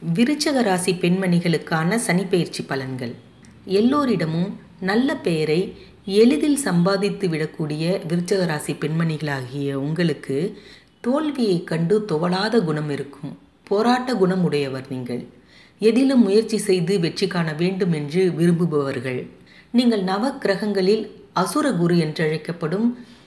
விருச்சக ராசி பெண்மணிகளுக்கான சனிப்பெயர்ச்சி பலன்கள் எல்லோரிடமும் நல்ல பெயரை எளிதில் சம்பாதித்து விடக்கூடிய விருச்சக ராசி பெண்மணிகளாகிய உங்களுக்கு தோல்வியை கண்டு துவளாத குணம் இருக்கும் போராட்ட குணம் உடையவர் நீங்கள் எதிலும் முயற்சி செய்து வெற்றி காண வேண்டும் என்று விரும்புபவர்கள் நீங்கள் நவ கிரகங்களில் அசுர குரு என்றழைக்கப்படும்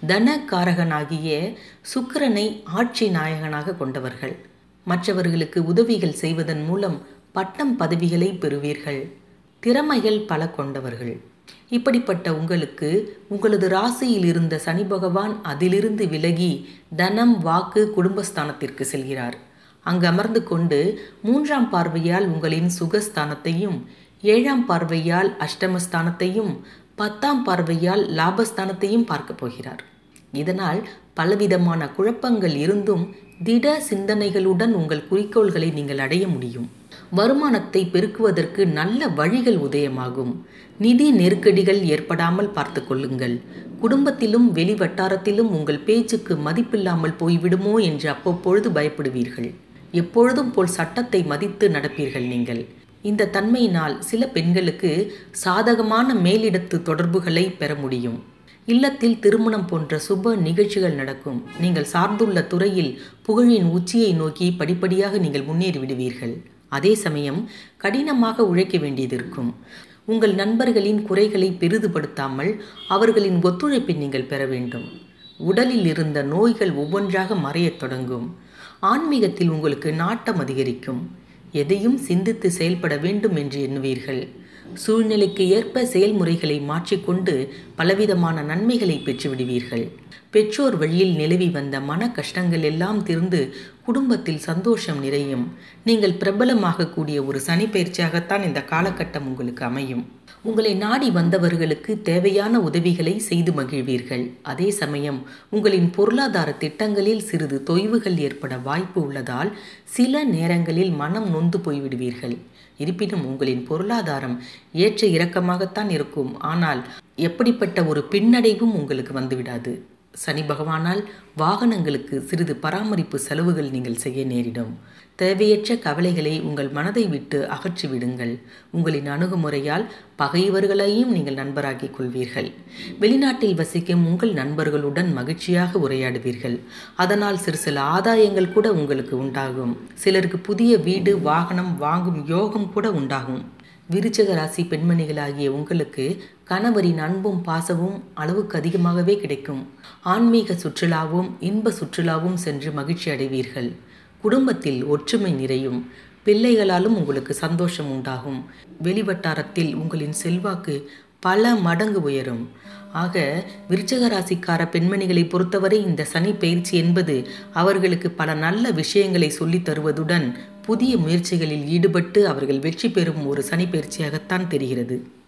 தனகாரகனாகிய சுக்கிரனை ஆட்சி நாயகனாக கொண்டவர்கள் மற்றவர்களுக்கு உதவிகள் செய்வதன் மூலம் பட்டம் பதவிகளை பெறுவீர்கள் திறமைகள் பல கொண்டவர்கள் இப்படிப்பட்ட உங்களுக்கு உங்களது ராசியில் இருந்த சனி பகவான் அதிலிருந்து விலகி தனம் வாக்கு குடும்பஸ்தானத்திற்கு செல்கிறார் அங்கு அமர்ந்து கொண்டு மூன்றாம் பார்வையால் உங்களின் சுகஸ்தானத்தையும் ஏழாம் பார்வையால் அஷ்டமஸ்தானத்தையும் பத்தாம் பார்வையால் லாபஸ்தானத்தையும் பார்க்க போகிறார் இதனால் பலவிதமான குழப்பங்கள் இருந்தும் திட சிந்தனைகளுடன் உங்கள் குறிக்கோள்களை நீங்கள் அடைய முடியும் வருமானத்தை பெருக்குவதற்கு நல்ல வழிகள் உதயமாகும் நிதி நெருக்கடிகள் ஏற்படாமல் பார்த்து கொள்ளுங்கள் குடும்பத்திலும் வெளி வட்டாரத்திலும் உங்கள் பேச்சுக்கு மதிப்பில்லாமல் போய்விடுமோ என்று அவ்வப்பொழுது பயப்படுவீர்கள் எப்பொழுதும் போல் சட்டத்தை மதித்து நடப்பீர்கள் நீங்கள் இந்த தன்மையினால் சில பெண்களுக்கு சாதகமான மேலிடத்து தொடர்புகளை பெற முடியும் இல்லத்தில் திருமணம் போன்ற சுப நிகழ்ச்சிகள் நடக்கும் நீங்கள் சார்ந்துள்ள துறையில் புகழின் உச்சியை நோக்கி படிப்படியாக நீங்கள் முன்னேறி விடுவீர்கள் அதே சமயம் கடினமாக உழைக்க வேண்டியது இருக்கும் உங்கள் நண்பர்களின் குறைகளை பெரிதுபடுத்தாமல் அவர்களின் ஒத்துழைப்பை நீங்கள் பெற வேண்டும் உடலில் இருந்த நோய்கள் ஒவ்வொன்றாக மறையத் தொடங்கும் ஆன்மீகத்தில் உங்களுக்கு நாட்டம் அதிகரிக்கும் எதையும் சிந்தித்து செயல்பட வேண்டும் என்று எண்ணுவீர்கள் சூழ்நிலைக்கு ஏற்ப செயல்முறைகளை மாற்றிக்கொண்டு பலவிதமான நன்மைகளை பெற்றுவிடுவீர்கள் பெற்றோர் வழியில் நிலவி வந்த மன கஷ்டங்கள் எல்லாம் தீர்ந்து குடும்பத்தில் சந்தோஷம் நிறையும் நீங்கள் பிரபலமாகக்கூடிய ஒரு சனி பயிற்சியாகத்தான் இந்த காலகட்டம் உங்களுக்கு அமையும் உங்களை நாடி வந்தவர்களுக்கு தேவையான உதவிகளை செய்து மகிழ்வீர்கள் அதே சமயம் உங்களின் பொருளாதார திட்டங்களில் சிறிது தொய்வுகள் ஏற்பட வாய்ப்பு உள்ளதால் சில நேரங்களில் மனம் நொந்து போய்விடுவீர்கள் இருப்பினும் உங்களின் பொருளாதாரம் ஏற்ற இறக்கமாகத்தான் இருக்கும் ஆனால் எப்படிப்பட்ட ஒரு பின்னடைவும் உங்களுக்கு வந்துவிடாது சனி பகவானால் வாகனங்களுக்கு சிறிது பராமரிப்பு செலவுகள் நீங்கள் செய்ய நேரிடும் தேவையற்ற கவலைகளை உங்கள் மனதை விட்டு அகற்றி விடுங்கள் உங்களின் அணுகுமுறையால் பகைவர்களையும் நீங்கள் நண்பராக்கிக் கொள்வீர்கள் வெளிநாட்டில் வசிக்கும் உங்கள் நண்பர்களுடன் மகிழ்ச்சியாக உரையாடுவீர்கள் அதனால் சிறு சில ஆதாயங்கள் கூட உங்களுக்கு உண்டாகும் சிலருக்கு புதிய வீடு வாகனம் வாங்கும் யோகம் கூட உண்டாகும் விருச்சக ராசி பெண்மணிகளாகிய உங்களுக்கு கணவரின் அன்பும் பாசமும் அளவுக்கு அதிகமாகவே கிடைக்கும் ஆன்மீக சுற்றுலாவும் இன்ப சுற்றுலாவும் சென்று மகிழ்ச்சி அடைவீர்கள் குடும்பத்தில் ஒற்றுமை நிறையும் பிள்ளைகளாலும் உங்களுக்கு சந்தோஷம் உண்டாகும் வெளிவட்டாரத்தில் உங்களின் செல்வாக்கு பல மடங்கு உயரும் ஆக விருச்சக ராசிக்கார பெண்மணிகளை பொறுத்தவரை இந்த சனி பயிற்சி என்பது அவர்களுக்கு பல நல்ல விஷயங்களை சொல்லித் தருவதுடன் புதிய முயற்சிகளில் ஈடுபட்டு அவர்கள் வெற்றி பெறும் ஒரு சனி பயிற்சியாகத்தான் தெரிகிறது